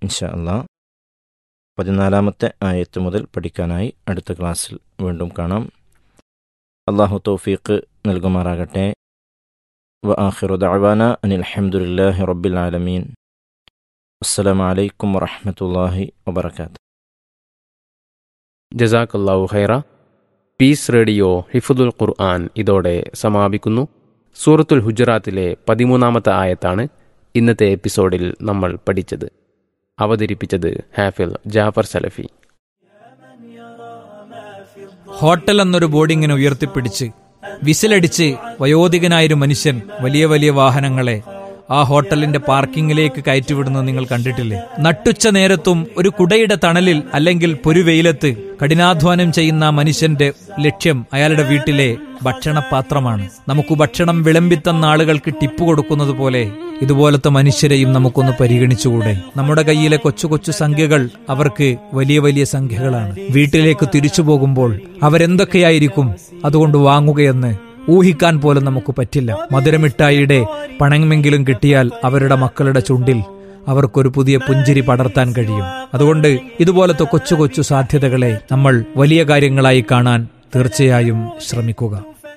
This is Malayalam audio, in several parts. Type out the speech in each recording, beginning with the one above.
ഇൻഷാ അല്ലാ പതിനാലാമത്തെ ആയത്ത് മുതൽ പഠിക്കാനായി അടുത്ത ക്ലാസ്സിൽ വീണ്ടും കാണാം അള്ളാഹു തൗഫീഖ് നൽകുമാറാകട്ടെ വ ആഖിറു ദഅവാന അനിൽ അൽഹംദുലില്ലാഹി റബ്ബിൽ ആലമീൻ അസ്സലാമു അലൈക്കും വറഹ്മത്തുള്ളാഹി വബറകാതുഹു ജസാക്കല്ലാഹു ഹൈറ പീസ് റേഡിയോ ഹിഫുദുൽ ഖുർആൻ ഇതോടെ സമാപിക്കുന്നു സൂറത്തുൽ ഹുജറാത്തിലെ പതിമൂന്നാമത്തെ ആയത്താണ് ഇന്നത്തെ എപ്പിസോഡിൽ നമ്മൾ പഠിച്ചത് അവതരിപ്പിച്ചത് ഹാഫിൽ ജാഫർ സലഫി ഹോട്ടൽ എന്നൊരു ബോർഡിങ്ങിനെ ഉയർത്തിപ്പിടിച്ച് വിസിലടിച്ച് വയോധികനായൊരു മനുഷ്യൻ വലിയ വലിയ വാഹനങ്ങളെ ആ ഹോട്ടലിന്റെ പാർക്കിങ്ങിലേക്ക് കയറ്റിവിടുന്നത് നിങ്ങൾ കണ്ടിട്ടില്ലേ നട്ടുച്ച നേരത്തും ഒരു കുടയുടെ തണലിൽ അല്ലെങ്കിൽ പൊരുവെയിലത്ത് കഠിനാധ്വാനം ചെയ്യുന്ന ആ മനുഷ്യന്റെ ലക്ഷ്യം അയാളുടെ വീട്ടിലെ ഭക്ഷണപാത്രമാണ് നമുക്ക് ഭക്ഷണം വിളമ്പിത്തന്ന ആളുകൾക്ക് ടിപ്പ് കൊടുക്കുന്നത് പോലെ ഇതുപോലത്തെ മനുഷ്യരെയും നമുക്കൊന്ന് പരിഗണിച്ചുകൂടെ നമ്മുടെ കയ്യിലെ കൊച്ചു കൊച്ചു സംഖ്യകൾ അവർക്ക് വലിയ വലിയ സംഖ്യകളാണ് വീട്ടിലേക്ക് തിരിച്ചു പോകുമ്പോൾ അവരെന്തൊക്കെയായിരിക്കും അതുകൊണ്ട് വാങ്ങുകയെന്ന് ഊഹിക്കാൻ പോലും നമുക്ക് പറ്റില്ല മധുരമിഠായിയുടെ പണമെങ്കിലും കിട്ടിയാൽ അവരുടെ മക്കളുടെ ചുണ്ടിൽ അവർക്കൊരു പുതിയ പുഞ്ചിരി പടർത്താൻ കഴിയും അതുകൊണ്ട് ഇതുപോലത്തെ കൊച്ചു കൊച്ചു സാധ്യതകളെ നമ്മൾ വലിയ കാര്യങ്ങളായി കാണാൻ തീർച്ചയായും ശ്രമിക്കുക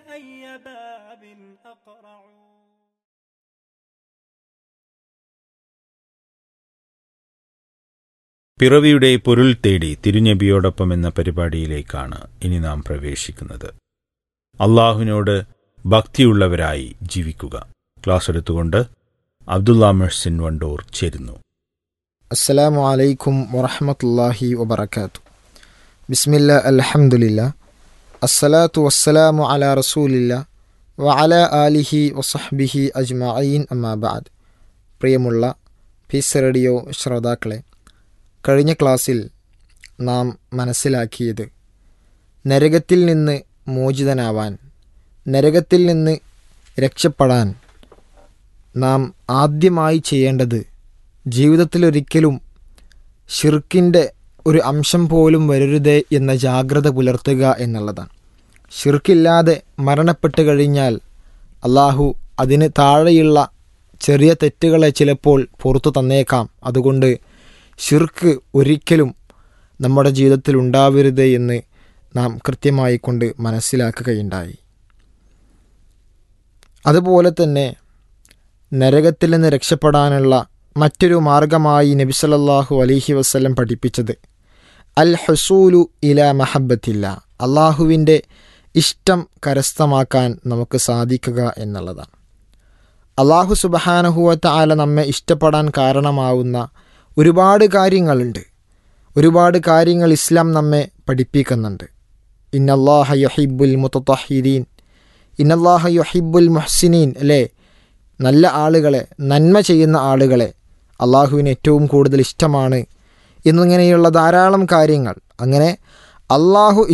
പിറവിയുടെ പൊരുൾ തേടി തിരുനബിയോടൊപ്പം എന്ന പരിപാടിയിലേക്കാണ് ഇനി നാം പ്രവേശിക്കുന്നത് അള്ളാഹുവിനോട് ഭക്തിയുള്ളവരായി ജീവിക്കുക ക്ലാസ് എടുത്തുകൊണ്ട് അബ്ദുള്ള മെഹ്സിൻ വണ്ടൂർ ചേരുന്നു അസ്സലാമു അലൈക്കും വറഹമത്തല്ലാഹി വബർക്കാത്തു ബിസ്മില്ല അൽഹംദുലില്ല അസ്സലാത്തു വസ്സലാമു അല റസൂലില്ല വഅല ആലിഹി വസഹ്ബിഹി അജ്മഈൻ അമ്മാബാദ് പ്രിയമുള്ള പീസ് റേഡിയോ ശ്രോതാക്കളെ കഴിഞ്ഞ ക്ലാസ്സിൽ നാം മനസ്സിലാക്കിയത് നരകത്തിൽ നിന്ന് മോചിതനാവാൻ നരകത്തിൽ നിന്ന് രക്ഷപ്പെടാൻ നാം ആദ്യമായി ചെയ്യേണ്ടത് ജീവിതത്തിലൊരിക്കലും ഷിർക്കിൻ്റെ ഒരു അംശം പോലും വരരുതേ എന്ന ജാഗ്രത പുലർത്തുക എന്നുള്ളതാണ് ഷിർക്കില്ലാതെ മരണപ്പെട്ട് കഴിഞ്ഞാൽ അള്ളാഹു അതിന് താഴെയുള്ള ചെറിയ തെറ്റുകളെ ചിലപ്പോൾ പുറത്തു തന്നേക്കാം അതുകൊണ്ട് ഷിർക്ക് ഒരിക്കലും നമ്മുടെ ജീവിതത്തിൽ ഉണ്ടാവരുത് എന്ന് നാം കൃത്യമായി കൊണ്ട് മനസ്സിലാക്കുകയുണ്ടായി അതുപോലെ തന്നെ നരകത്തിൽ നിന്ന് രക്ഷപ്പെടാനുള്ള മറ്റൊരു മാർഗമായി നബി സല്ലല്ലാഹു അലൈഹി വസ്ലം പഠിപ്പിച്ചത് അൽ ഹസൂലു ഇല മഹബത്തില്ല അള്ളാഹുവിൻ്റെ ഇഷ്ടം കരസ്ഥമാക്കാൻ നമുക്ക് സാധിക്കുക എന്നുള്ളതാണ് അള്ളാഹു സുബഹാനഹുവത്ത ആല നമ്മെ ഇഷ്ടപ്പെടാൻ കാരണമാവുന്ന ഒരുപാട് കാര്യങ്ങളുണ്ട് ഒരുപാട് കാര്യങ്ങൾ ഇസ്ലാം നമ്മെ പഠിപ്പിക്കുന്നുണ്ട് ഇന്നല്ലാഹ യൊഹിബുൽ മുത്തഹിരീൻ ഇന്നല്ലാഹ യൊഹിബുൽ മുഹ്സിനീൻ അല്ലേ നല്ല ആളുകളെ നന്മ ചെയ്യുന്ന ആളുകളെ അള്ളാഹുവിന് ഏറ്റവും കൂടുതൽ ഇഷ്ടമാണ് എന്നിങ്ങനെയുള്ള ധാരാളം കാര്യങ്ങൾ അങ്ങനെ അള്ളാഹു